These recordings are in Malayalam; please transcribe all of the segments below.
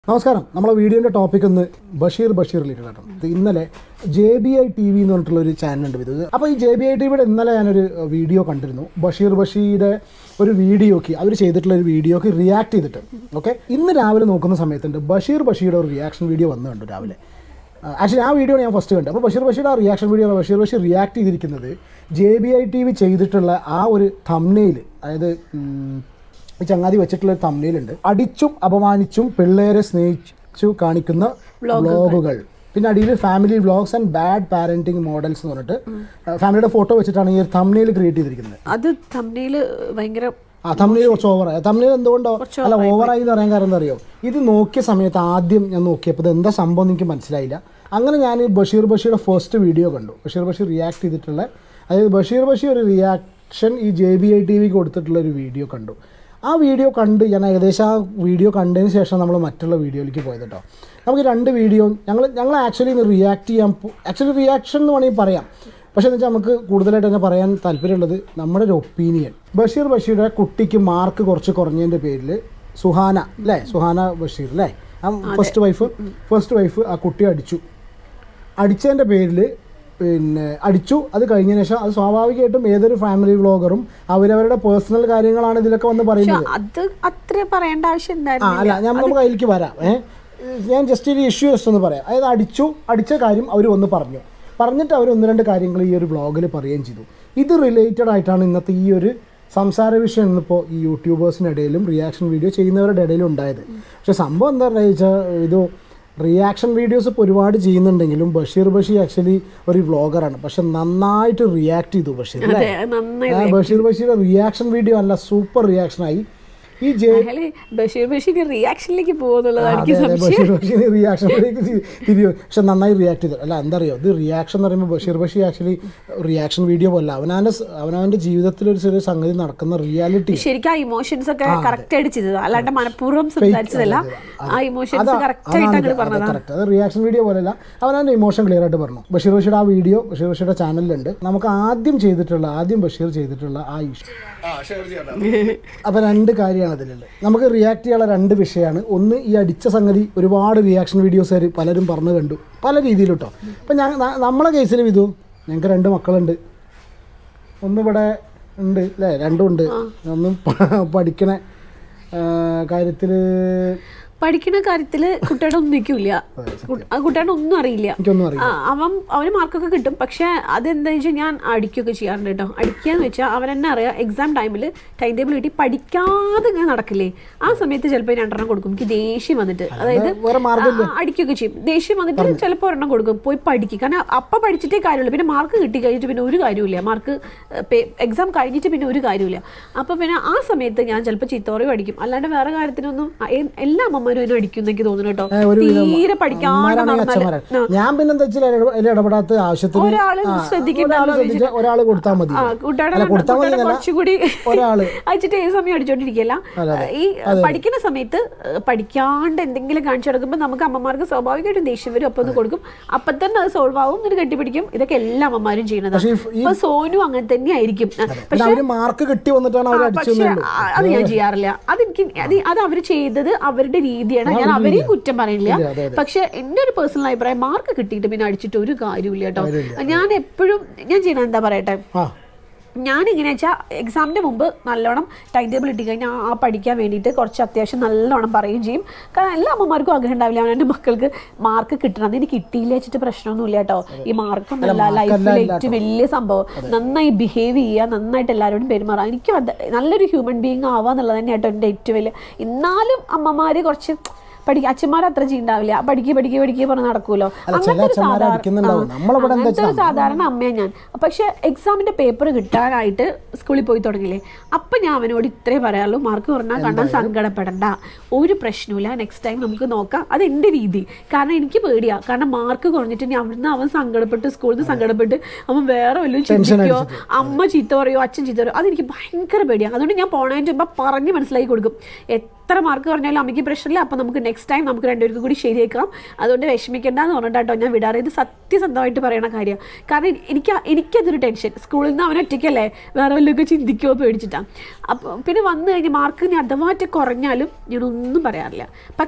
നമസ്കാരം നമ്മളെ വീഡിയോൻ്റെ ടോപ്പിക് ഒന്ന് ബഷീർ ബഷീർ റിലേറ്റഡ് ആട്ടോ ഇത് ഇന്നലെ J B I T V എന്ന് പറഞ്ഞിട്ടുള്ള ഒരു ചാനലുണ്ട് ഇത് അപ്പോൾ ഈ ജെ ബി ഐ ടി വിയുടെ ഇന്നലെ ഞാനൊരു വീഡിയോ കണ്ടിരുന്നു ബഷീർ ബഷീരുടെ ഒരു വീഡിയോക്ക് അവർ ചെയ്തിട്ടുള്ള ഒരു വീഡിയോക്ക് റിയാക്ട് ചെയ്തിട്ട് ഓക്കെ ഇന്ന് രാവിലെ നോക്കുന്ന സമയത്തുണ്ട് ബഷീർ ബഷീരുടെ ഒരു റിയാക്ഷൻ വീഡിയോ വന്നു കണ്ടു രാവിലെ ആക്ച്വലി ആ വീഡിയോ ഞാൻ ഫസ്റ്റ് കണ്ടു അപ്പോൾ ബഷീർ ബഷീർ ആ reaction video Basheer Basheer react ചെയ്തിരിക്കുന്നത് J B I T V ചെയ്തിട്ടുള്ള ആ ഒരു തമ്നെയിൽ അതായത് ഉം, ഈ ചങ്ങാതി വെച്ചിട്ടുള്ള ഒരു തമ്മിലുണ്ട് അടിച്ചും അപമാനിച്ചും പിള്ളേരെ സ്നേഹിച്ചു കാണിക്കുന്ന വ്ളോഗുകൾ പിന്നെ അടിയിൽ family vlogs and bad parenting models എന്ന് പറഞ്ഞിട്ട് ഫാമിലിയുടെ ഫോട്ടോ വെച്ചിട്ടാണ് ഈ ഒരു തമ്മിൽ ക്രിയേറ്റ് ചെയ്തിരിക്കുന്നത് അത് തമ്മില് ഭയങ്കര ആ തമ്മിൽ കുറച്ച് ഓവറായി തമ്മിൽ എന്തുകൊണ്ടോ അല്ല ഓവറായി എന്ന് പറയാൻ കാരണം എന്താ അറിയോ ഇത് നോക്കിയ സമയത്ത് ആദ്യം ഞാൻ നോക്കിയപ്പോൾ ഇത് എന്താ സംഭവം എന്ന് എനിക്ക് മനസ്സിലായില്ല അങ്ങനെ ഞാൻ ഈ ബഷീർ ബഷീറുടെ ഫസ്റ്റ് വീഡിയോ കണ്ടു ബഷീർ ബഷീർ റിയാക്ട് ചെയ്തിട്ടുള്ള അതായത് ബഷീർ ബഷീർ ഒരു റിയാക്ഷൻ ഈ ജെ ബി ഐ ടി വിക്ക് കൊടുത്തിട്ടുള്ള ഒരു വീഡിയോ കണ്ടു ആ വീഡിയോ കണ്ട് ഞാൻ ഏകദേശം ആ വീഡിയോ കണ്ടതിന് ശേഷം നമ്മൾ മറ്റുള്ള വീഡിയോയിലേക്ക് പോയത് കേട്ടോ നമുക്ക് രണ്ട് വീഡിയോ ഞങ്ങൾ ഞങ്ങൾ ആക്ച്വലി ഇന്ന് റിയാക്ട് ചെയ്യാൻ ആക്ച്വലി റിയാക്ഷൻ എന്ന് വേണമെങ്കിൽ പറയാം പക്ഷേ എന്ന് വെച്ചാൽ നമുക്ക് കൂടുതലായിട്ട് തന്നെ പറയാൻ താല്പര്യമുള്ളത് നമ്മുടെ ഒരു ഒപ്പീനിയൻ ബഷീർ ബഷീറുടെ കുട്ടിക്ക് മാർക്ക് കുറച്ച് കുറഞ്ഞതിൻ്റെ പേരിൽ സുഹാന അല്ലേ സുഹാന ബഷീർ അല്ലേ ആ ഫസ്റ്റ് വൈഫ് ഫസ്റ്റ് വൈഫ് ആ കുട്ടിയെ അടിച്ചു അടിച്ചതിൻ്റെ പേരിൽ പിന്നെ അടിച്ചു അത് കഴിഞ്ഞതിന് ശേഷം അത് സ്വാഭാവികമായിട്ടും ഏതൊരു ഫാമിലി വ്ളോഗറും അവരവരുടെ പേഴ്സണൽ കാര്യങ്ങളാണ് ഇതിലൊക്കെ വന്ന് പറയുന്നത് അത് അത്ര പറയേണ്ട ആവശ്യം ആ ഉണ്ടായിരുന്നു അല്ല ഞാൻ നമുക്ക് അതിലേക്ക് വരാം ഏ ഞാൻ ജസ്റ്റ് ഒരു ഇഷ്യൂ ജസ്റ്റ് ഒന്ന് പറയാം അതായത് അടിച്ചു അടിച്ച കാര്യം അവർ വന്ന് പറഞ്ഞു പറഞ്ഞിട്ട് അവർ ഒന്ന് രണ്ട് കാര്യങ്ങൾ ഈ ഒരു വ്ളോഗിൽ പറയുകയും ചെയ്തു ഇത് റിലേറ്റഡ് ആയിട്ടാണ് ഇന്നത്തെ ഈ ഒരു സംസാര വിഷയം ഇന്നിപ്പോൾ ഈ യൂട്യൂബേഴ്സിനിടയിലും റിയാക്ഷൻ വീഡിയോ ചെയ്യുന്നവരുടെ ഇടയിലും ഉണ്ടായത് പക്ഷേ സംഭവം എന്താ പറയുക വെച്ചാൽ ഇത് റിയാക്ഷൻ വീഡിയോസ് ഇപ്പോൾ ഒരുപാട് ചെയ്യുന്നുണ്ടെങ്കിലും ബഷീർ ബഷീർ ആക്ച്വലി ഒരു വ്ളോഗറാണ് പക്ഷെ നന്നായിട്ട് റിയാക്ട് ചെയ്തു ബഷീർ അല്ലേ അതെ നന്നായി ആ, ബഷീർ ബഷീർ റിയാക്ഷൻ വീഡിയോ അല്ല സൂപ്പർ റിയാക്ഷനായി ഈ ജെ അയാള് ബഷീർ ബഷീർ റിയാക്ഷനിലേക്ക് പോകുന്നുള്ളതാണ് അതെ എനിക്ക് അതെ സംശയം ബഷീർ ബഷീർ റിയാക്ഷനിലേക്ക് തിരിയും പക്ഷെ നന്നായി റിയാക്ട് ചെയ്തു അല്ല എന്താ അറിയോ ഇത് റിയാക്ഷൻ എന്ന് പറയുമ്പോൾ Basheer Basheer actually reaction video പോലെ അവനവൻ്റെ സ് അവനവൻ്റെ ജീവിതത്തിൽ ഒരു ചെറിയ സംഗതി നടക്കുന്ന റിയാലിറ്റി ശരിക്കും ആ ഇമോഷൻസ് ഒക്കെ കറക്റ്റ് ആയിട്ട് ചെയ്തത് അല്ലാണ്ട് മനഃപൂർവ്വം സംസാരിച്ചതല്ല ആ ഇമോഷൻസ് കറക്റ്റ് ആയിട്ട് അങ്ങോട്ട് പറഞ്ഞതാണ് കറക്റ്റ് അത് റിയാക്ഷൻ വീഡിയോ പോലെയല്ല അവനവൻ്റെ ഇമോഷൻ ക്ലിയർ ആയിട്ട് പറഞ്ഞു ബഷീർ ബഷീർ ആ വീഡിയോ ബഷീർ ബഷീറുടെ ചാനലിലുണ്ട് നമുക്ക് ആദ്യം ചെയ്തിട്ടുള്ള ആദ്യം ബഷീർ ചെയ്തിട്ടുള്ള ആ ഇഷ്യൂ അപ്പോൾ രണ്ട് കാര്യമാണ് അതിലുള്ളത് നമുക്ക് റിയാക്ട് ചെയ്യാനുള്ള രണ്ട് വിഷയമാണ് ഒന്ന് ഈ അടിച്ച സംഗതി ഒരുപാട് റിയാക്ഷൻ വീഡിയോസ് പലരും പറഞ്ഞു കണ്ടു പല രീതിയിലും കേട്ടോ അപ്പം ഞാൻ ന- നമ്മളെ കേസിൽ ഇതു ഞങ്ങൾക്ക് രണ്ട് മക്കളുണ്ട് ഒന്നിവിടെ ഉണ്ട് അല്ലേ രണ്ടും ഉണ്ട് ഒന്നും പ- പഠിക്കണ കാര്യത്തിൽ പഠിക്കുന്ന കാര്യത്തില് കുട്ടിയുടെ ഒന്നും നിൽക്കില്ല ആ കുട്ടിയുടെ ഒന്നും അറിയില്ല എനിക്കൊന്നും അറിയില്ല ആ, അവൻ അവന് മാർക്കൊക്കെ കിട്ടും പക്ഷെ അതെന്താ വെച്ചാൽ ഞാൻ അടിക്കുകയൊക്കെ ചെയ്യാറുണ്ട് കേട്ടോ അടിക്കാന്ന് വെച്ചാൽ അവൻ തന്നെ അറിയാം എക്സാം ടൈമിൽ ടൈം ടേബിൾ കിട്ടി പഠിക്കാതെ ഇങ്ങനെ നടക്കില്ലേ ആ സമയത്ത് ചിലപ്പോൾ രണ്ടെണ്ണം കൊടുക്കും എനിക്ക് ദേഷ്യം വന്നിട്ട് അതായത് വേറെ മാർഗ്ഗം ആ, ആ, അടിക്കുകയൊക്കെ ചെയ്യും ദേഷ്യം വന്നിട്ട് ചിലപ്പോൾ ഒരെണ്ണം കൊടുക്കും പോയി പഠിക്കും കാരണം അപ്പം പഠിച്ചിട്ടേ കാര്യമുള്ളൂ പിന്നെ മാർക്ക് കിട്ടി കഴിഞ്ഞിട്ട് പിന്നെ ഒരു കാര്യമില്ല മാർക്ക് എക്സാം കഴിഞ്ഞിട്ട് പിന്നെ ഒരു കാര്യമില്ല അപ്പം പിന്നെ ആ സമയത്ത് ഞാൻ ചിലപ്പോൾ ചീത്തോറയും അടിക്കും അല്ലാണ്ട് വേറെ കാര്യത്തിനൊന്നും ആ, എ- എല്ലാ അമ്മമാരും അതിനെ അടിക്കും എനിക്ക് തോന്നുന്നു കേട്ടോ ഏ, ഒരുവിധം തീരെ പഠിക്കാണ്ട് അമ്മമാരാണെങ്കിൽ നടന്നാല് അച്ഛന്മാരാണ് ഞാൻ പിന്നെ എന്താ വെച്ചാൽ അതിൽ ഇടപെടാത്ത ആവശ്യത്തിന് ഒരാള് ആ, ശ്രദ്ധിക്കണ്ടല്ലോ ഒരാള് ശ്രദ്ധിച്ചാ ഒരാൾ കൊടുത്താൽ മതി ആ, കുട്ടിയുടെ അല്ല കൊടുത്താൽ മതി കുട്ടിയുടെ എന്നല്ല കുറച്ചുകൂടി ഒരാള് അയച്ചിട്ട് ഏത് സമയം അടിച്ചോണ്ടിരിക്കല്ല ഈ പഠിക്കുന്ന സമയത്ത് ഏഹ്, പഠിക്കാണ്ട് എന്തെങ്കിലും കാണിച്ചു കൊടുക്കുമ്പോൾ നമുക്ക് അമ്മമാർക്ക് സ്വാഭാവികമായിട്ടും ദേഷ്യം വരും അപ്പൊ ഒന്ന് കൊടുക്കും അപ്പൊ തന്നെ അത് സോൾവ് ആവും എന്നിട്ട് കെട്ടിപ്പിടിക്കും ഇതൊക്കെ എല്ലാ അമ്മമാരും ചെയ്യുന്നതാണ് പക്ഷേ ഈ- ഇപ്പൊ സോനു അങ്ങനെ തന്നെ ആയിരിക്കും പിന്നെ അവര് മാർക്ക് കിട്ടി വന്നിട്ടാണ് അവർ പക്ഷെ അടിച്ചത് ആ, അത് ഞാൻ ചെയ്യാറില്ല അതെനിക്ക് അത് അത് അവർ ചെയ്തത് അവരുടെ രീതിയാണ് ഞാൻ അവരെയും കുറ്റം പറയില്ല ഇല്ല, അതെ, പക്ഷെ എന്റെ ഒരു പേഴ്സണൽ അഭിപ്രായം മാർക്ക് കിട്ടിയിട്ട് പിന്നെ അടിച്ചിട്ട് ഒരു കാര്യമില്ല കേട്ടോ ഞാൻ എപ്പോഴും ഞാൻ ചെയ്യണത് എന്താ പറയട്ടെ ആ ഞാൻ ഇങ്ങനെ വെച്ചാൽ എക്സാമിൻ്റെ മുമ്പ് നല്ലോണം ടൈം ടേബിൾ ഇട്ടി കഴിഞ്ഞാൽ ആ പഠിക്കാൻ വേണ്ടിയിട്ട് കുറച്ച് അത്യാവശ്യം നല്ലോണം പറയുകയും ചെയ്യും കാരണം എല്ലാ അമ്മമാർക്കും ആഗ്രഹം ഉണ്ടാവില്ല അവൻ്റെ മക്കൾക്ക് മാർക്ക് കിട്ടണം അത് എനിക്ക് കിട്ടിയില്ല വെച്ചിട്ട് പ്രശ്നമൊന്നുമില്ല കേട്ടോ ഈ മാർക്കൊന്നുമല്ല ലൈഫിൽ ഏറ്റവും വലിയ സംഭവം നന്നായി ബിഹേവ് ചെയ്യുക നന്നായിട്ട് എല്ലാവരോടും പെരുമാറുക എനിക്ക് അത് നല്ലൊരു ഹ്യൂമൻ ബീങ് ആവുക എന്നുള്ളത് തന്നെയാട്ടോ എൻ്റെ ഏറ്റവും വലിയ എന്നാലും അമ്മമാർ കുറച്ച് പഠിക്കുക അച്ഛന്മാർ അത്ര ചെയ്യുണ്ടാവില്ല പഠിക്കുക പഠിക്കുക പഠിക്കുക പറഞ്ഞ് നടക്കുമല്ലോ അല്ല, ചില അങ്ങനത്തെ ഒരു അച്ഛന്മാര് സാധാരണ- അടിക്കുന്നുണ്ടാവും. ആ, നമ്മളിവിടെ എന്താ അങ്ങനത്തെ ഒരു സാധാരണ അമ്മയാണ് ഞാൻ പക്ഷെ എക്സാമിന്റെ പേപ്പർ കിട്ടാനായിട്ട് സ്കൂളിൽ പോയി തുടങ്ങിയില്ലേ അപ്പൊ ഞാൻ അവനോട് ഇത്രേ പറയാറുള്ളൂ മാർക്ക് പറഞ്ഞാൽ കണ്ടാൽ സങ്കടപ്പെടണ്ട ഒരു പ്രശ്നമില്ല നെക്സ്റ്റ് ടൈം നമുക്ക് നോക്കാം അത് എൻ്റെ രീതി കാരണം എനിക്ക് പേടിയാ കാരണം മാർക്ക് കുറഞ്ഞിട്ട് ഇനി അവിടുന്ന് അവൻ സങ്കടപ്പെട്ട് സ്കൂളിൽ നിന്ന് സങ്കടപ്പെട്ട് അവൻ വേറെ വല്ലതും ചിന്തിക്കോ അമ്മ ചീത്ത പറയോ അച്ഛൻ ചീത്ത പറയോ അതെനിക്ക് ഭയങ്കര പേടിയാണ് അതുകൊണ്ട് ഞാൻ പോണതിന് മുമ്പ് പറഞ്ഞ് മനസ്സിലാക്കി കൊടുക്കും എത്ര മാർക്ക് പറഞ്ഞാലും അമ്മയ്ക്ക് പ്രശ്നമില്ല അപ്പം നമുക്ക് നെക്സ്റ്റ് ടൈം നമുക്ക് രണ്ടുപേർക്കും കൂടി ശരിയേക്കാം അതുകൊണ്ട് വിഷമിക്കേണ്ട എന്ന് പറഞ്ഞിട്ടോ ഞാൻ വിടാറ് ഇത് സത്യസന്ധമായിട്ട് പറയണ കാര്യം കാരണം എനിക്ക് എനിക്കതൊരു ടെൻഷൻ സ്കൂളിൽ നിന്ന് അവൻ ഒറ്റയ്ക്കല്ലേ വേറെ വല്ലതൊക്കെ ചിന്തിക്കുമോ പേടിച്ചിട്ടാണ് അപ്പോൾ പിന്നെ വന്നു കഴിഞ്ഞ് മാർക്ക് ഇനി അഥവാറ്റ് കുറഞ്ഞാലും ഞാനൊന്നും പറയാറില്ല പക്ഷേ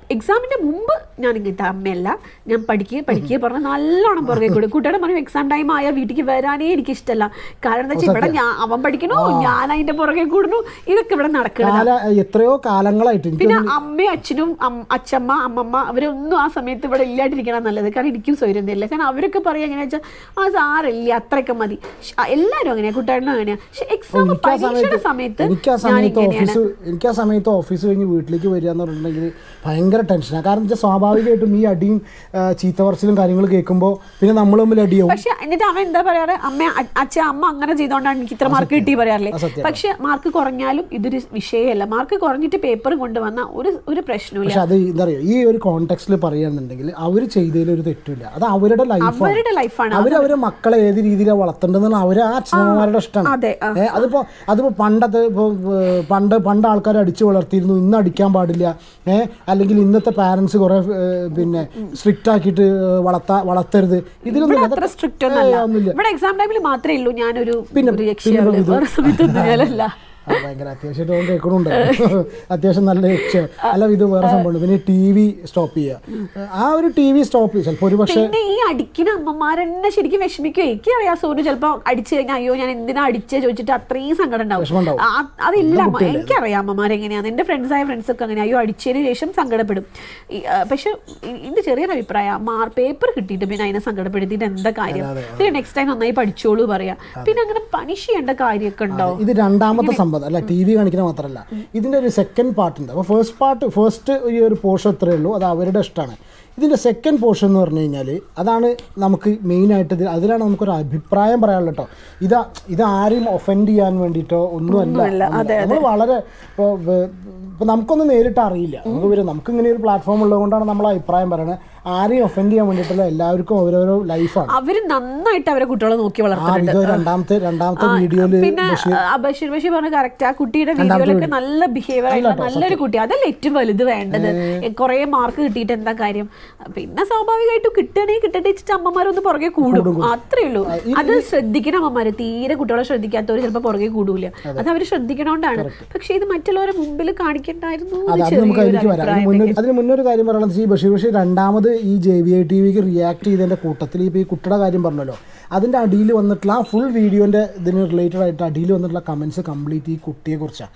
എക്സാമിന്റെ മുമ്പ് ഞാൻ ഇങ്ങനത്തെ അമ്മയല്ല ഞാൻ പഠിക്കുക പഠിക്കുക പറഞ്ഞ് നല്ലോണം പുറകെ കൂടെ കൂട്ടുകാരൻ പറയും എക്സാം ടൈം ആയാൽ വീട്ടിലേക്ക് വരാനേ എനിക്ക് ഇഷ്ടമല്ല കാരണം എന്താ വെച്ചാൽ ഇവിടെ ഞാൻ അവൻ പഠിക്കണു ഞാൻ അതിന്റെ പുറകെ കൂടുന്നു ഇതൊക്കെ ഇവിടെ നടക്കണം കാല എത്രയോ കാലങ്ങളായിട്ട് എനിക്ക് പിന്നെ അമ്മയും അച്ഛനും അം- അച്ഛമ്മ അമ്മമ്മ അവരൊന്നും ആ സമയത്ത് ഇവിടെ ഇല്ലാണ്ടിരിക്കണം നല്ലത് കാരണം എനിക്കും സ്വയം തരില്ല കാരണം അവരൊക്കെ പറയാ എങ്ങനെയാ വെച്ചാൽ ആ സാറില്ല അത്രയൊക്കെ മതി ശ്ശ്, ആ, എല്ലാവരും അങ്ങനെയാ കൂട്ടുകാരനും അങ്ങനെയാ പക്ഷെ എക്സാം എനിക്ക് ആ പരീക്ഷയുടെ സമയത്ത് സമയത്ത് എനിക്ക് ആ ഞാൻ സമയത്ത് ഇങ്ങനെയാണ് ഓഫീസ് എനിക്ക് ആ സമയത്ത് ഓഫീസ് കഴിഞ്ഞ് വീട്ടിലേക്ക് വരിക എന്ന് പറഞ്ഞിട്ടുണ്ടെങ്കിൽ ഭയങ്കര ടെൻഷനാണ് കാരണം വെച്ചാൽ സ്വാഭാവികമായിട്ടും ഈ അടിയും ആ, ചീത്ത പറച്ചിലും കാര്യങ്ങളും കേൾക്കുമ്പോൾ പിന്നെ നമ്മൾ തമ്മിൽ അടിയാവും പക്ഷെ എന്നിട്ട് അവൻ എന്താ പറയാറ് അമ്മ അ- അച്ഛ അമ്മ അങ്ങനെ ചെയ്തോണ്ടാണ് എനിക്ക് ഇത്ര മാർക്ക് കിട്ടി പറയാറില്ലേ അത് സത്യം. പക്ഷെ മാർക്ക് കുറഞ്ഞാലും ഇതൊരു വിഷയമല്ല മാർക്ക് കുറഞ്ഞിട്ട് പേപ്പർ കൊണ്ടുവന്ന ഒരു ഒരു പ്രശ്നമില്ല പക്ഷെ അത് എന്താ പറയുക ഈ ഒരു കോണ്ടെക്സ്റ്റിൽ പറയുകയാണെന്നുണ്ടെങ്കിൽ അവർ ചെയ്തതിൽ ഒരു തെറ്റില്ല അത് അവരുടെ ലൈഫാണ് അവരുടെ ലൈഫാണ് അവർ അവരെ മക്കളെ ഏത് രീതിയിലാണ് വളർത്തേണ്ടതെന്ന് അവർ ആ അച്ഛനമ്മമാരുടെ ഇഷ്ടമാണ് അതെ ആ. ഏ, അതിപ്പോ അതിപ്പോ പണ്ടത്തെ ഇപ്പൊ ഏ, പണ്ട് പണ്ട് ആൾക്കാർ അടിച്ചു വളർത്തിയിരുന്നു ഇന്ന് അടിക്കാൻ പാടില്ല ഏ അല്ലെങ്കിൽ ഇന്നത്തെ പാരന്റ്സ് കുറെ ഏ, പിന്നെ സ്ട്രിക്റ്റ് ആക്കിയിട്ട് വളർത്താ വളർത്തരുത് ഇതിലൊന്നും ഇവിടെ ഇല്ല. അത്ര അതൊക്കെ- സ്ട്രിക്റ്റ് ഏയ്, ഒന്നല്ല ഒന്നുമില്ല ഇവിടെ എക്സാം ടൈമിൽ മാത്രമേ ഉള്ളൂ ഞാനൊരു പിന്നെ- ഒരു പിന്നെ രക്ഷയാവുള്ളൂ ഇത് വേറെ സമയത്തൊന്നും ഞാനല്ല ആ, ഭയങ്കര അത്യാവശ്യമായിട്ട് ഓൻ കേൾക്കണുണ്ട് അത്യാവശ്യം നല്ല രക്ഷ അല്ല ഇത് വേറെ സംഭവമുണ്ട് പിന്നെ ടി വി സ്റ്റോപ്പ് ചെയ്യുക ആ ഒരു ടി വി സ്റ്റോപ്പ് ചെയ്യും ചിലപ്പോൾ ഒരു പക്ഷേ പിന്നെ ഈ അടിക്കുന്ന അമ്മമാരെന്നെ ശരിക്കും വിഷമിക്കും എനിക്കറിയാം സോനു ചിലപ്പോ അടിച്ചു കഴിഞ്ഞാൽ അയ്യോ ഞാൻ എന്തിനാ അടിച്ചേ ചോദിച്ചിട്ട് അത്രയും സങ്കടം ഉണ്ടാവും വിഷമമുണ്ടാവും. ആ- അതില്ല അമ്മ. എനിക്കറിയാം അമ്മമാരെങ്ങനെയാണ് എൻ്റെ ഫ്രണ്ട്സായ ഫ്രണ്ട്സ് ഒക്കെ അങ്ങനെ അയ്യോ അടിച്ചതിന് ശേഷം സങ്കടപ്പെടും ഈ, ആ, പക്ഷെ ഇ- ഇതിന്റെ ചെറിയൊരു അഭിപ്രായം മാർ പേപ്പർ കിട്ടിയിട്ട് പിന്നെ അതിനെ സങ്കടപ്പെടുത്തിയിട്ട് എന്താ കാര്യം പിന്നെ നെക്സ്റ്റ് ടൈം നന്നായി പഠിച്ചോളൂ പറയാം പിന്നെ അങ്ങനെ പണിഷ് ചെയ്യേണ്ട കാര്യമൊക്കെ ഉണ്ടോ ഇത് രണ്ടാമത്തെ സംഭവം അല്ല ടി വി കാണിക്കുന്ന മാത്രമല്ല ഇതിൻ്റെ ഒരു സെക്കൻഡ് പാർട്ട് ഉണ്ട് അപ്പോൾ ഫസ്റ്റ് പാർട്ട് ഫസ്റ്റ് ഈ ഒരു പോർഷൻ എത്രയേ ഉള്ളൂ അത് അവരുടെ ഇഷ്ടമാണ് ഇതിൻ്റെ സെക്കൻഡ് പോർഷൻ എന്ന് പറഞ്ഞു കഴിഞ്ഞാൽ അതാണ് നമുക്ക് മെയിനായിട്ട് ഇത് അതിലാണ് നമുക്കൊരു അഭിപ്രായം പറയാനുള്ളത് കേട്ടോ ഇത് ഇത് ആരെയും ഒഫൻഡ് ചെയ്യാൻ വേണ്ടിയിട്ടോ ഒന്നുമല്ല നമ്മൾ വളരെ ഇപ്പോൾ ഇപ്പോൾ നമുക്കൊന്നും നേരിട്ട് അറിയില്ല നമുക്ക് വരും നമുക്ക് ഇങ്ങനെ ഒരു പ്ലാറ്റ്ഫോം ഉള്ളതുകൊണ്ടാണ് നമ്മൾ അഭിപ്രായം പറയുന്നത് ആരെയും ഒഫൻഡ് ചെയ്യാൻ വേണ്ടിയിട്ടല്ല എല്ലാവർക്കും ഓരോരോ ലൈഫാണ് അവര് നന്നായിട്ട് അവരെ കുട്ടികളെ നോക്കി ആ വളർത്തുന്നുണ്ട് ഇത് രണ്ടാമത്തെ രണ്ടാമത്തെ വീഡിയോയിൽ പിന്നെ ആ, ബഷീർ ബഷീർ പറഞ്ഞ കറക്റ്റ് ആ കുട്ടിയുടെ വീഡിയോയിലൊക്കെ നല്ല ബിഹേവിയർ ആയിട്ടുള്ള നല്ലൊരു കുട്ടി അതല്ല ഏറ്റവും വലുത് വേണ്ടത് കുറെ മാർക്ക് കിട്ടിയിട്ട് എന്താ കാര്യം പിന്നെ സ്വാഭാവികമായിട്ടും കിട്ടണേ കിട്ടട്ടെ വെച്ചിട്ട് അമ്മമാരൊന്ന് പുറകെ കൂടും അത്രേ ഉള്ളൂ അത് ശ്രദ്ധിക്കണം അമ്മമാര് തീരെ കുട്ടികളെ ശ്രദ്ധിക്കാത്തവർ ചിലപ്പോൾ പുറകെ കൂടൂല അത് അവർ ശ്രദ്ധിക്കണോണ്ടാണ് പക്ഷെ ഇത് മറ്റുള്ളവരെ മുമ്പിൽ കാണിക്കണ്ടായിരുന്നു അതെ എന്ന് അത് നമുക്ക് ചെറിയൊരു അതിലേക്ക് വരാം അതിന് അഭിപ്രായം മുന്നേ അതിന് മുന്നേ ഒരു കാര്യം പറയുന്നത് ഈ ബഷീർ ബഷീർ രണ്ടാമത് ഈ ജെ വി ഐ ടി വിക്ക് റിയാക്ട് ചെയ്തതിൻ്റെ കൂട്ടത്തിൽ ഇപ്പോൾ ഈ കുട്ടിയുടെ കാര്യം പറഞ്ഞല്ലോ അതിൻ്റെ അടിയിൽ വന്നിട്ടുള്ള ആ ഫുൾ വീഡിയോൻ്റെ ഇതിന് റിലേറ്റഡ് ആയിട്ട് അടിയിൽ വന്നിട്ടുള്ള കമൻസ് കംപ്ലീറ്റ് ഈ കുട്ടിയെ കുറിച്ചാണ്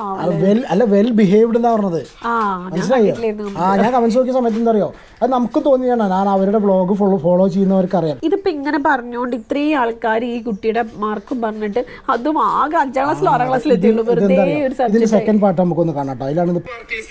വെൽ അല്ല വെൽ ബിഹേവ്ഡ് എന്നാ പറഞ്ഞത് ആ ഞാൻ മനസ്സിലായോ കണ്ടിട്ടില്ലായിരുന്നു. ആ ഞാൻ കമൻസ് നോക്കിയ സമയത്ത് എന്താ അറിയോ അത് നമുക്ക് തോന്നിയാണ് ഞാൻ അവരുടെ വ്ളോഗ് ഫോളോ ഫോളോ ചെയ്യുന്നവർക്ക് അറിയാം ഇതിപ്പോ ഇങ്ങനെ പറഞ്ഞോണ്ട് ഇത്രയും ആൾക്കാർ ഈ കുട്ടിയുടെ മാർക്കും പറഞ്ഞിട്ട് അതും ആകെ അഞ്ചാം ക്ലാസ്സിലോ ആറാം ക്ലാസ്സിൽ എത്തിയുള്ളൂ വെറുതെ ഇതെന്താ ഒരു ഇതിന്റെ സബ്ജക്ട് സെക്കൻഡ് പാർട്ട് നമുക്കൊന്ന് കാണാം കേട്ടോ അതിലാണ് ഇത്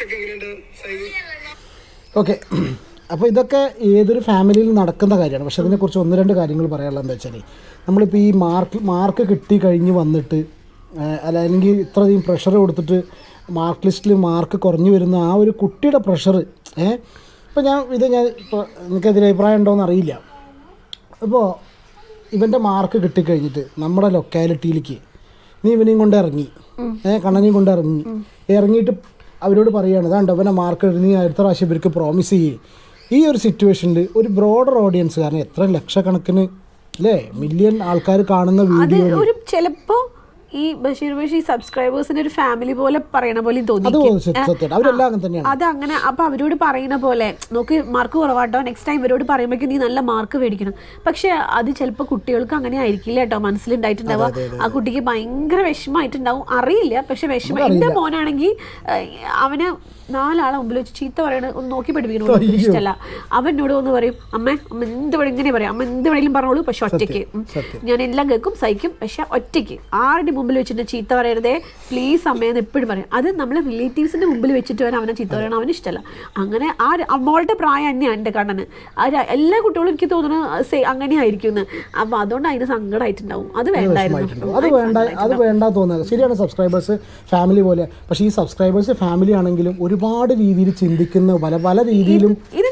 ഓക്കെ അപ്പോൾ ഇതൊക്കെ ഏതൊരു ഫാമിലിയിൽ നടക്കുന്ന കാര്യമാണ് പക്ഷെ അതിനെക്കുറിച്ച് ഒന്ന് രണ്ട് കാര്യങ്ങൾ പറയാനുള്ളത് എന്താ വെച്ചാൽ നമ്മളിപ്പോൾ ഈ മാർക്ക് മാർക്ക് കിട്ടി കഴിഞ്ഞ് വന്നിട്ട് ഏഹ്, അല്ല അല്ലെങ്കിൽ ഇത്രയധികം പ്രഷർ കൊടുത്തിട്ട് മാർക്ക് ലിസ്റ്റിൽ മാർക്ക് കുറഞ്ഞു വരുന്ന ആ ഒരു കുട്ടിയുടെ പ്രഷർ ഏഹ് ഇപ്പോൾ ഞാൻ ഇത് ഞാൻ ഇപ്പോൾ എനിക്കതിൽ അഭിപ്രായം ഉണ്ടോ എന്ന് അറിയില്ല അപ്പോൾ ഇവൻ്റെ മാർക്ക് കിട്ടിക്കഴിഞ്ഞിട്ട് നമ്മുടെ ലൊക്കാലിറ്റിയിലേക്ക് നീ ഇവനെയും കൊണ്ട് ഇറങ്ങി ഏ കണ്ണനെയും കൊണ്ട് ഇറങ്ങി ഇറങ്ങിയിട്ട് അവരോട് പറയുകയാണ് ഇതാണ്ട് അവനെ മാർക്ക് നീ അടുത്ത പ്രാവശ്യം ഇവർക്ക് പ്രോമിസ് ചെയ്യേ ഈ ഒരു സിറ്റുവേഷനിൽ ഒരു ബ്രോഡർ ഓഡിയൻസ് കാരണം എത്ര ലക്ഷക്കണക്കിന് അല്ലേ മില്യൺ ആൾക്കാർ കാണുന്ന അത് വീഡിയോ ഒരു ചിലപ്പോ ഈ ബഷീർ ബഷീർ സബ്സ്ക്രൈബേഴ്സിന്റെ ഒരു ഫാമിലി പോലെ പറയണ പോലെ അത് തോന്നിക്കും സത്യം അവരെല്ലാം അങ്ങനെ തന്നെയാണ് അത് അങ്ങനെ അപ്പൊ അവരോട് പറയുന്ന പോലെ നോക്ക് മാർക്ക് കുറവാട്ടോ നെക്സ്റ്റ് ടൈം ഇവരോട് പറയുമ്പോഴേക്കും നീ നല്ല മാർക്ക് മേടിക്കണം പക്ഷെ അത് ചിലപ്പോൾ കുട്ടികൾക്ക് അങ്ങനെ ആയിരിക്കില്ല കേട്ടോ മനസ്സിലുണ്ടായിട്ടുണ്ടാവുക ആ കുട്ടിക്ക് ഭയങ്കര വിഷമമായിട്ടുണ്ടാവും അറിയില്ല പക്ഷെ വിഷമം എന്റെ മോനാണെങ്കിൽ അവന് നാലാളെ മുമ്പിൽ വെച്ച് ചീത്ത പറയണ ഒന്ന് നോക്കി പഠിപ്പിക്കണം ഇഷ്ടമല്ല അവൻ എന്നോട് ഒന്ന് പറയും അമ്മ അമ്മ എന്ത് വേണം ഇങ്ങനെ പറയാം അമ്മ എന്ത് വേണമെങ്കിലും പറഞ്ഞോളൂ പക്ഷെ ഒറ്റയ്ക്ക് ഉം. ഞാൻ എല്ലാം കേൾക്കും സഹിക്കും പക്ഷെ ഒറ്റയ്ക്ക് ആരുടെ മുമ്പിൽ വെച്ചിട്ട് ചീത്ത പറയരുതേ പ്ലീസ് അമ്മയെന്ന് എപ്പോഴും പറയും അത് നമ്മളെ റിലേറ്റീവ്സിന്റെ മുമ്പിൽ വെച്ചിട്ട് വരാൻ അവനെ ചീത്ത പറയണം അവന് ഇഷ്ടമല്ല അങ്ങനെ ആ ര- ആ മോളുടെ പ്രായം തന്നെയാണ് എൻ്റെ കണ്ണന് ആ ര- എല്ലാ കുട്ടികളും എനിക്ക് തോന്നുന്നു സേ അങ്ങനെ ആയിരിക്കും എന്ന് അപ്പൊ അതുകൊണ്ട് അതിന് സങ്കടമായിട്ടുണ്ടാവും അത് വേണ്ടായിരുന്നു അത് വേണ്ട അത് വേണ്ട തോന്നുന്നത് ശരിയാണ് സബ്സ്ക്രൈബേഴ്സ് ഫാമിലി പോലെ പക്ഷേ ഈ സബ്സ്ക്രൈബേഴ്സ് ഫാമിലി ആണെങ്കിലും ഒരുപാട് രീതിയിൽ ചിന്തിക്കുന്ന പല പല രീതിയിലും ഇത് നല്ല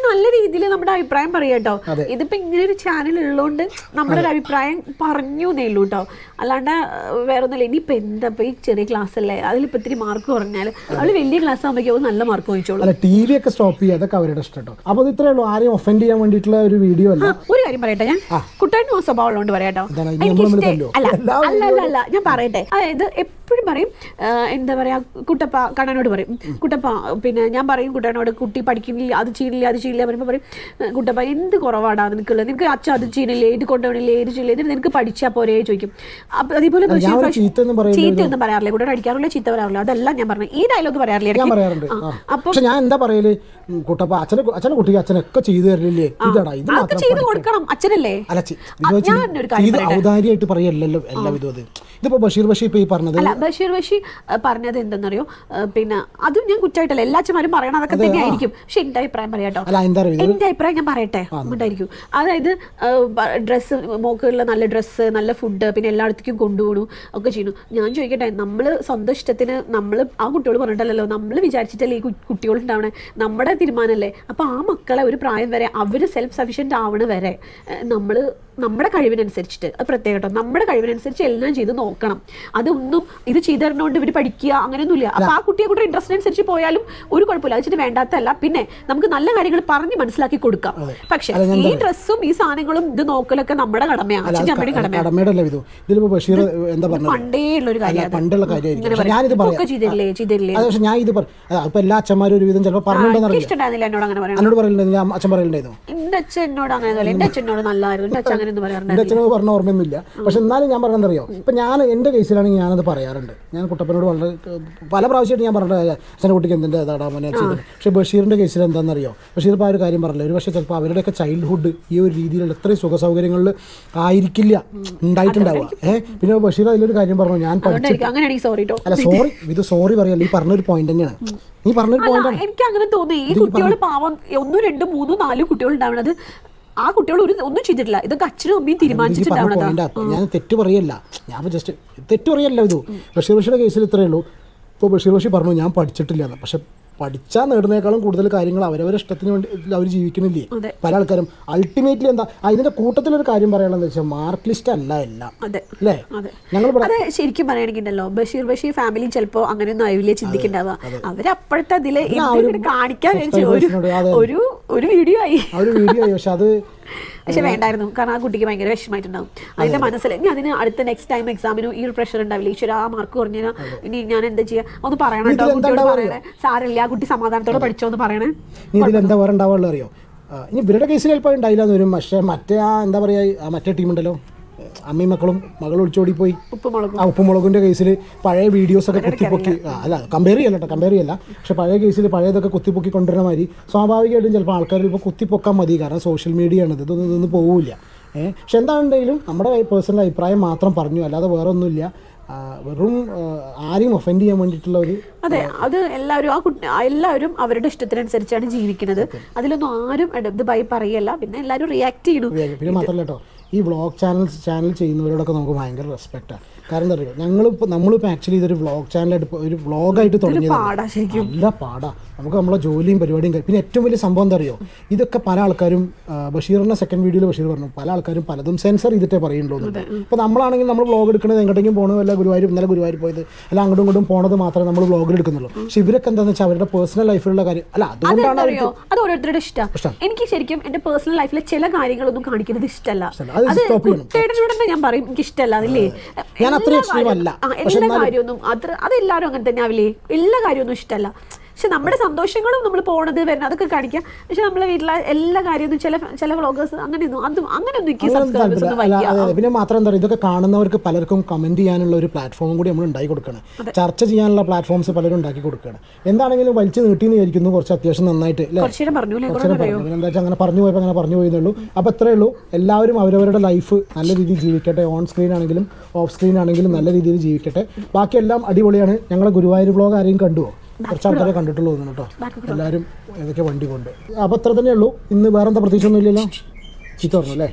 രീതിയിൽ നമ്മുടെ അഭിപ്രായം പറയാം കേട്ടോ അതെ. ഇതിപ്പോ ഇങ്ങനെ ഒരു ചാനൽ ഉള്ളതുകൊണ്ട് നമ്മുടെ ഒരു അഭിപ്രായം പറഞ്ഞു എന്നേ ഉള്ളൂ കേട്ടോ അല്ലാണ്ട് ഏഹ്, വേറെ ഒന്നുമില്ല ഇനിയിപ്പോ എന്താ ഇപ്പൊ ഈ ചെറിയ ക്ലാസ് അല്ലേ അതിലിപ്പോ ഇത്തിരി മാർക്ക് കുറഞ്ഞാൽ അവള് വലിയ ക്ലാസ് ആകുമ്പോഴേക്കും നല്ല മാർക്ക് വാങ്ങിച്ചോളൂ അല്ല ടി വി ഒക്കെ സ്റ്റോപ്പ് ചെയ്യുക അതൊക്കെ അവരുടെ ഇഷ്ടം കേട്ടോ അപ്പോൾ ഇത് ഇത്രേ ഉള്ളൂ ആരെയും ഒഫൻഡ് ചെയ്യാൻ വേണ്ടിയിട്ടുള്ള ഒരു വീഡിയോ അല്ല ഒരു കാര്യം പറയട്ടെ ഞാൻ കുട്ടായിട്ട് സ്വഭാവം ഉള്ളതുകൊണ്ട് പറയാട്ടോ ഇതാണ് ഇനി എനിക്ക് നമ്മൾ ഇഷ്ടേ- തല്ലോ? അല്ല എല്ലാ അല്ല അല്ല അല്ല ഞാൻ പറയട്ടെ അതായത് എപ്പോഴും പറയും ആ, എന്താ പറയാ കുട്ടപ്പ കണ്ണനോട് പറയും കുട്ടപ്പ പിന്നെ ഞാൻ പറയും കുട്ടനോട് കുട്ടി പഠിക്കുന്നില്ല അത് ചെയ്യില്ല അത് ചെയ്യില്ല പറയുമ്പോൾ പറയും "ഏ, കുട്ടപ്പ എന്ത് കുറവാടാ നിനക്കുള്ളത് നിനക്ക് അച്ഛൻ അത് ചെയ്യണില്ലേ ഇത് കൊണ്ടുപോകണില്ലേ ഇത് ചെയ്യില്ല ഇത് നിനക്ക് പഠിച്ചാൽ പോരേ ചോദിക്കും അപ്പൊ അതേപോലെ ഞാൻ ബഷീർ ഒരു ബഷീർ- ചീത്തയൊന്നും പറയില്ല ചീത്തയൊന്നും പറയാറില്ല കുട്ടൻ അടിക്കാറില്ല ചീത്ത പറയാറില്ല അതെല്ലാം ഞാൻ പറഞ്ഞു ഈ ഡയലോഗ് പറയാറില്ല ഞാൻ ഇടയ്ക്ക്. പറയാറുണ്ട് ആ, ആ. അപ്പം പക്ഷെ ഞാൻ എന്താ പറയല് ഉം, കുട്ടപ്പ അച്ഛനെ അച്ഛനെ കുട്ടിക്ക് അച്ഛനൊക്കെ ചെയ്തു തരില്ലേ ഇതാടാ ഇത് അതൊക്കെ മാത്രം ചെയ്ത് പഠിക്കണം. കൊടുക്കണം അച്ഛനല്ലേ അല്ല ചി- ഇത് ആ, വെച്ച് ഞാൻ ഒരു കാര്യം ഇത് പറയട്ടെ. ഔദാര്യമായിട്ട് പറയല്ലല്ലോ എല്ലാ വിധവും അത് ഇതിപ്പോ ബഷീർ ബഷീർ ഇപ്പൊ ഈ പറഞ്ഞത് അല്ല ബഷീർ ബഷീർ അഹ് പറഞ്ഞത് എന്തെന്നറിയോ അഹ് പിന്നെ അതും ഞാൻ കുറ്റമായിട്ടല്ല എല്ലാ അച്ഛന്മാരും പറയണം അതൊക്കെ തന്നെ ആയിരിക്കും പക്ഷെ എന്റെ അഭിപ്രായം പറയാട്ടോ അല്ല എന്താ പറയുക എന്റെ അഭിപ്രായം ഞാൻ പറയട്ടെ ഉണ്ടായിരിക്കും അതായത് ഡ്രസ്സ് മോക്കുള്ള നല്ല ഡ്രസ്സ് നല്ല ഫുഡ് പിന്നെ എല്ലായിടത്തേക്കും കൊണ്ടുപോകണു ഒക്കെ ചെയ്യണു ഞാൻ ചോദിക്കട്ടെ നമ്മൾ സ്വന്തം ഇഷ്ടത്തിന് നമ്മൾ ആ കുട്ടികൾ പറഞ്ഞിട്ടല്ലല്ലോ നമ്മൾ വിചാരിച്ചിട്ടല്ലേ ഈ കു- കുട്ടികൾ ഉണ്ടാവണേ നമ്മുടെ തീരുമാനമല്ലേ അപ്പോൾ ആ മക്കളെ ഒരു പ്രായം വരെ അവർ സെൽഫ് സഫീഷ്യൻ്റ് ആവണ വരെ നമ്മൾ നമ്മുടെ കഴിവിനനുസരിച്ചിട്ട് അത് പ്രത്യേകം കേട്ടോ നമ്മുടെ കഴിവിനനുസരിച്ച് എല്ലാം ചെയ്ത് നോക്കണം അതൊന്നും ഇത് ചെയ്തു തരണോണ്ട് ഇവർ പഠിക്കുക അങ്ങനെയൊന്നുമില്ല അപ്പൊ ആ കുട്ടിയെ കൂടെ ഇൻട്രസ്റ്റ് അനുസരിച്ച് പോയാലും ഒരു കുഴപ്പമില്ല അത് വെച്ചിട്ട് വേണ്ടാത്തല്ല പിന്നെ നമുക്ക് നല്ല കാര്യങ്ങൾ പറഞ്ഞ് മനസ്സിലാക്കി കൊടുക്കാം പക്ഷെ അല്ല, ഞാൻ ഈ ഡ്രസ്സും ഈ സാധനങ്ങളും ഇത് നോക്കലൊക്കെ നമ്മുടെ കടമയാണ് അല്ല, അച്ഛൻ അത് അമ്മയുടെ കടമയാണ് കടമയുടെ അല്ല വിധു ഇതിലിപ്പോ ബഷീർ എന്താ പറഞ്ഞത് പണ്ടേ ഉള്ള ഒരു അല്ല കാര്യം പണ്ടുള്ള കാര്യമായിരിക്കും ഇങ്ങനെ പക്ഷെ ഞാനിത് പറയും. ഒക്കെ പറയാം ചെയ്തില്ലേ ചെയ്തില്ലേ അത് പക്ഷെ ഞാൻ ഇത് പറയാം അപ്പൊ എല്ലാ അച്ഛന്മാരും ഒരുവിധം ചിലപ്പോൾ പറഞ്ഞിട്ടുണ്ടെന്ന് എനിക്ക് അറിയില്ല ഇഷ്ടമുണ്ടായിരുന്നില്ല എന്നോട് അങ്ങനെ പറയണം എന്നോട് പറയലുണ്ടായിരുന്നു ഞാൻ അച്ഛൻ പറയലുണ്ടായിരുന്നു എന്റെ അച്ഛൻ എന്നോട് അങ്ങനെ ഒന്നുമില്ല എന്റെ അച്ഛനോട് നല്ലതായിരുന്നു എന്റെ അച്ഛൻ അങ്ങനെ ഒന്നും എൻ്റെ പറയാറുണ്ടായിരുന്നു അച്ഛനോട് പറഞ്ഞ ഓർമ്മയൊന്നുമില്ല പക്ഷെ എന്നാലും ഞാൻ പറഞ്ഞത് അറിയോ ഇപ്പൊ ഞാൻ എൻ്റെ കേസിലാണെങ്കിൽ ഞാനത് പറയാറുണ്ട് ഞാൻ കുട്ടപ്പനോട് വളരെ ഏഹ്, പല പ്രാവശ്യമായിട്ട് ഞാൻ പറഞ്ഞ അച്ഛൻ്റെ കുട്ടിക്ക് എന്തിൻ്റെ ഇതാടാ മോനെ ചെയ്തത് പക്ഷെ ബഷീറിൻ്റെ കേസിൽ എന്താണെന്നറിയോ ബഷീർ ഇപ്പോൾ ആ ഒരു കാര്യം പറഞ്ഞില്ല ഒരു പക്ഷേ ചിലപ്പോൾ അവരുടെയൊക്കെ ചൈൽഡ്ഹുഡ് ഈ ഒരു രീതിയിലുള്ള ഇത്രയും സുഖ സൗകര്യങ്ങളിൽ ആയിരിക്കില്ല ഉണ്ടായിട്ടുണ്ടാവുക ഏഹ് പിന്നെ ബഷീർ അതിലൊരു കാര്യം പറഞ്ഞു ഞാൻ പഠിച്ചു അതുകൊണ്ടായിരിക്കും അങ്ങനെയാണെങ്കിൽ സോറി കേട്ടോ അല്ല സോറി ഇത് സോറി പറയല്ല ഈ പറഞ്ഞൊരു പോയിന്റ് തന്നെയാണ് നീ പറഞ്ഞൊരു അല്ല പോയിന്റ് എനിക്ക് അങ്ങനെ തോന്നി ഈ കുട്ടികൾ പാവം ഒന്നും രണ്ടും മൂന്നും നാലും കുട്ടികൾ ഉണ്ടാവണത് ആ കുട്ടികൾ ഒരു ഒന്നും ചെയ്തിട്ടില്ല ഇതൊക്കെ അച്ഛനും അമ്മയും ഈ പറഞ്ഞ തീരുമാനിച്ചിട്ടുണ്ടാവണതാ പോയിന്റ് ഞാൻ തെറ്റ് പറയല്ല ഞാൻ ജസ്റ്റ് തെറ്റ് പറയല്ല ഇത് ബഷീർ ബഷീയുടെ കേസിൽ ഇത്രയേ ഉള്ളൂ ഇപ്പോൾ ബഷീർ ബഷീർ പറഞ്ഞു ഞാൻ പഠിച്ചിട്ടില്ല എന്ന് പക്ഷെ പഠിച്ചാൽ നേടുന്നേക്കാളും കൂടുതൽ കാര്യങ്ങൾ അവരവരുടെ ഇഷ്ടത്തിന് വേണ്ടി അവർ ജീവിക്കുന്നില്ലേ അതെ. പല ആൾക്കാരും അൾട്ടിമേറ്റ്ലി എന്താ ആ, ഇതിന്റെ കൂട്ടത്തിലൊരു കാര്യം പറയാനുള്ളത് വെച്ചാൽ മാർക്ക് ലിസ്റ്റ് അല്ല എല്ലാം അതെ അല്ലേ അതെ ഞങ്ങൾ അത് ശരിക്കും പറയുകയാണെങ്കിൽ ഉണ്ടല്ലോ ബഷീർ ബഷീർ ഫാമിലി ചിലപ്പോ അങ്ങനെയൊന്നും ആവില്ലേ ചിന്തിക്കണ്ടാവുക അവര് അപ്പോഴത്തെ അതില് ആ ഇത് ഒരു കാണിക്കാൻ വിചാരിച്ച ഒരു subscribers-നോട് അതെ. ഒരു ഒരു വീഡിയോ ആയി ആ ഒരു വീഡിയോ പക്ഷെ അത് പക്ഷെ വേണ്ടായിരുന്നു കാരണം ആ കുട്ടിക്ക് ഭയങ്കര വിഷമമായിട്ടുണ്ടാവും അതിന്റെ മനസ്സിൽ ഇനി അതിന് അടുത്ത നെക്സ്റ്റ് ടൈം എക്സാമിനും ഈ ഒരു പ്രഷർ ഉണ്ടാവില്ല ഈശ്വര ആ മാർക്ക് കുറഞ്ഞാൽ ഇനി ഞാൻ എന്താ ചെയ്യാ ഒന്ന് പറയണം കേട്ടോ ഇതിലെന്താ കുട്ടിയോട് ഉണ്ടാവുക പറയണേ സാരമില്ല ആ കുട്ടി സമാധാനത്തോടെ പഠിച്ചോ എന്ന് പറയണേ ഇനി ഇതിൽ എന്താ വേറെ ഉണ്ടാവുള്ളൂ അറിയോ ആ, ഇനി ഇവരുടെ കേസിൽ ചിലപ്പോൾ ഉണ്ടായില്ല എന്ന് വരും പക്ഷേ മറ്റേ ആ എന്താ പറയുക ആ മറ്റേ ടീമുണ്ടല്ലോ അമ്മയും മക്കളും മകൾ ഒളിച്ചോടി പോയി ഉപ്പുമുളകും ആ ഉപ്പുമുളകിൻ്റെ കേസിൽ പഴയ വീഡിയോസ് ഒക്കെ കുത്തിപ്പൊക്കി ആ, അല്ല കമ്പയർ ചെയ്യല്ല കേട്ടോ കമ്പയർ ചെയ്യല്ല പക്ഷെ പഴയ കേസിൽ പഴയതൊക്കെ കുത്തിപ്പൊക്കി കൊണ്ടുവരുന്ന മാതിരി സ്വാഭാവികമായിട്ടും ചിലപ്പോൾ ആൾക്കാർ ഇപ്പോൾ കുത്തിപ്പൊക്കാൻ മതി കാരണം സോഷ്യൽ മീഡിയ ആണ് ഇത് ഇതൊന്നും ഇതൊന്നും പോവില്ല ഏഹ് പക്ഷെ എന്താണെങ്കിലും നമ്മുടെ പേഴ്സണൽ അഭിപ്രായം മാത്രം പറഞ്ഞു അല്ലാതെ വേറെ ഒന്നുമില്ല ആ, വെറും ആ, ആരെയും ഒഫൻഡ് ചെയ്യാൻ വേണ്ടിയിട്ടുള്ള ഒരു അതെ അത് എല്ലാവരും ആ കുട്ടി ആ എല്ലാവരും അവരുടെ ഇഷ്ടത്തിനനുസരിച്ചാണ് ജീവിക്കുന്നത് അതിലൊന്നും ആരും ഇത് ബൈ പറയല്ല പിന്നെ എല്ലാവരും റിയാക്ട് ചെയ്യണു പിന്നെ മാത്രമല്ല കേട്ടോ ഈ വ്ളോഗ് ചാനൽ ചാനൽ ചെയ്യുന്നവരോടൊക്കെ നമുക്ക് ഭയങ്കര റെസ്പെക്റ്റാണ് കാരണം എന്താ പറയുക ഞങ്ങളിപ്പോൾ നമ്മളിപ്പോൾ ആക്ച്വലി ഇതൊരു വ്ളോഗ് ചാനലായിട്ട് ഇപ്പൊ ഒരു വ്ളോഗായിട്ട് തുടങ്ങിയത് പാടാ ശരിക്കും നല്ല പാടാ നമുക്ക് നമ്മളെ ജോലിയും പരിപാടിയും കഴി- പിന്നെ ഏറ്റവും വലിയ സംഭവം എന്താ അറിയോ ഇതൊക്കെ പല ആൾക്കാരും ആ, ബഷീറിന്റെ സെക്കൻഡ് വീഡിയോയിൽ ബഷീർ പറഞ്ഞു പല ആൾക്കാരും പലതും സെൻസർ ചെയ്തിട്ടേ പറയുള്ളൂ ഇപ്പോൾ നമ്മളാണെങ്കിൽ നമ്മൾ വ്ളോഗ് എടുക്കുന്നത് എങ്ങോട്ടെങ്കിലും പോകണത് വല്ല ഗുരുവായൂർ ഇന്നലെ ഗുരുവായൂർ പോയത് അല്ല അങ്ങോട്ടും ഇങ്ങോട്ടും പോണത് മാത്രമേ നമ്മൾ വ്ളോഗിൽ എടുക്കുന്നുള്ളൂ പക്ഷെ ഇവരൊക്കെ എന്താണെന്ന് വെച്ചാൽ അവരുടെ പേഴ്സണൽ ലൈഫിലുള്ള കാര്യം അല്ല അതുകൊണ്ടാണ് അതെന്തറിയോ അത് ഓരോരുത്തരുടെ ഇഷ്ടം എനിക്ക് ശരിക്കും എന്റെ പേഴ്സണൽ ലൈഫിലെ ചില കാര്യങ്ങളൊന്നും കാണിക്കുന്നത് ഇഷ്ടമല്ല അത് അത് stop ചെയ്യണം. കുട്ടേടനോട് തന്നെ ഞാൻ പറയും എനിക്ക് ഇഷ്ടമല്ല അതില്ലേ ഞാൻ അത്രയും എല്ലാ extreme കാര്യം- അല്ല. ആ, പക്ഷെ എല്ലാ കാര്യമൊന്നും അത്ര അതെല്ലാവരും അങ്ങനെ തന്നെ ആവില്ലേ എല്ലാ കാര്യമൊന്നും ഇഷ്ടമല്ല പക്ഷെ നമ്മുടെ സന്തോഷങ്ങളും നമ്മൾ പോണത് വരുന്നത് അതൊക്കെ കാണിക്കാം പക്ഷെ നമ്മളെ വീട്ടിലെ എല്ലാ കാര്യമൊന്നും ചില ചില വ്ളോഗേഴ്സ് അങ്ങനെയൊന്നും അതും അങ്ങനെയൊന്നും എനിക്ക് അങ്ങനെ സബ്സ്ക്രൈബേഴ്സ് താല്പര്യം ഒന്നും അല്ല, വയ്യ അതെ, അതെ. പിന്നെ മാത്രം എന്താ പറയുക ഇതൊക്കെ കാണുന്നവർക്ക് പലർക്കും കമന്റ് ചെയ്യാനുള്ള ഒരു പ്ലാറ്റ്ഫോമും കൂടി നമ്മൾ ഉണ്ടാക്കി കൊടുക്കണം ചർച്ച ചെയ്യാനുള്ള പ്ലാറ്റ്ഫോംസ് പലരും ഉണ്ടാക്കി കൊടുക്കുകയാണ് എന്താണെങ്കിലും വലിച്ചു നീട്ടിന്ന് വിചാരിക്കുന്നു കുറച്ച് അത്യാവശ്യം നന്നായിട്ട് അല്ലേ കുറച്ചു നേരം പറഞ്ഞു അല്ലേ കുറച്ച് നേരം പറഞ്ഞു പിന്നെ എന്താ വെച്ചാൽ അങ്ങനെ പറഞ്ഞു പോയപ്പോൾ അങ്ങനെ പറഞ്ഞു പോയെന്നുള്ളൂ അപ്പോൾ ഇത്രയേ ഉള്ളൂ എല്ലാവരും അവരവരുടെ ലൈഫ് നല്ല രീതിയിൽ ജീവിക്കട്ടെ ഓൺ സ്ക്രീൻ ആണെങ്കിലും ഓഫ് സ്ക്രീൻ ആണെങ്കിലും നല്ല രീതിയിൽ ജീവിക്കട്ടെ ബാക്കിയെല്ലാം അടിപൊളിയാണ് ഞങ്ങളെ ഗുരുവായൂർ വ്ളോഗ് ആരെയും കണ്ടുവോ കുറച്ച് ആൾക്കാരെ കണ്ടിട്ടുള്ളൂ തോന്നുന്നു കേട്ടോ എല്ലാവരും ഏതൊക്കെ വണ്ടി കൊണ്ട് അപ്പോൾ അത്ര തന്നെ ഉള്ളൂ ഇന്ന് വേറെന്താ പ്രത്യേകിച്ചൊന്നും ഇല്ലല്ലോ ചീത്ത പറഞ്ഞു അല്ലേ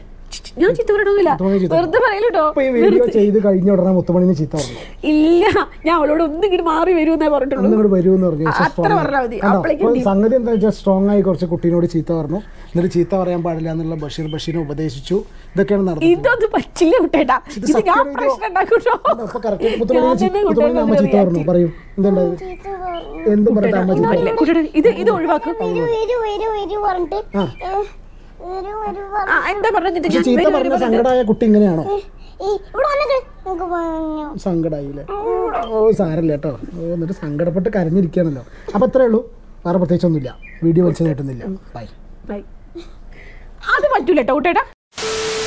ഞാൻ ചീത്ത പറയണമെന്നില്ല മുത്തുമണി ചീത്ത വെറുതെ പറയലോ അപ്പൊ ഈ വീഡിയോ ചെയ്ത് കഴിഞ്ഞ ഉടനെ മുത്തുമണിന് ചീത്ത പറഞ്ഞു ഇല്ല ഞാൻ അവളോട് ഒന്നിങ്ങനെ മാറി വരുമെന്നേ പറഞ്ഞിട്ടുള്ളൂ അന്ന് ഇങ്ങോട്ട് വരുമെന്ന് പറഞ്ഞു ആ, അത്ര പറഞ്ഞാൽ മതി. അപ്പോഴേക്കും അപ്പോൾ സംഗതി എന്താ വെച്ചാൽ സ്ട്രോങ് ആയി കുറച്ച് കുട്ടീനോട് ചീത്ത പറഞ്ഞു എന്നിട്ട് ചീത്ത പറയാൻ പാടില്ല എന്നുള്ള ബഷീർ ബഷീറിനെ ഉപദേശിച്ചു ഇതൊക്കെയാണ് നടന്നത് ഇതൊന്നും പറ്റില്ല കുട്ടേട്ടാ ഇത് ഞാൻ സത്യം video. പ്രശ്നം ഉണ്ടാക്കൂട്ടോ അപ്പൊ correct. മുത്തുമണിനെ ഞാൻ ചീ- തന്നെ മുത്തുമണിനെ അമ്മ ചീത്ത പറഞ്ഞു പറയൂ എന്തുണ്ടായത് എന്തും പറഞ്ഞിട്ട് അമ്മ ചീത്ത പറഞ്ഞു കുട്ടേട്ടാ ഇത് ഇത് ഒഴിവാക്കും വരൂ വരൂ വരൂ വരൂ പറഞ്ഞിട്ട് ആ. ഏ, വരൂ വരൂ ആ, എന്താ പറഞ്ഞിട്ട് പക്ഷെ ചീത്ത പറഞ്ഞ സങ്കടമായ കുട്ടി ഇങ്ങനെയാണോ ഇവിടെ വന്നിട്ട് നമുക്ക് പറഞ്ഞു സങ്കടായില്ലേ ഓ സാരല്ല കേട്ടോ ഓ എന്നിട്ട് സങ്കടപ്പെട്ട് കരഞ്ഞിരിക്കുകയാണല്ലോ അപ്പൊ അത്രേ ഉള്ളൂ വേറെ പ്രത്യേകിച്ചൊന്നുമില്ല വീഡിയോ വലിച്ചു നീട്ടുന്നില്ല ബൈ ബൈ അത് പറ്റൂല കേട്ടോ കുട്ടേട്ടാ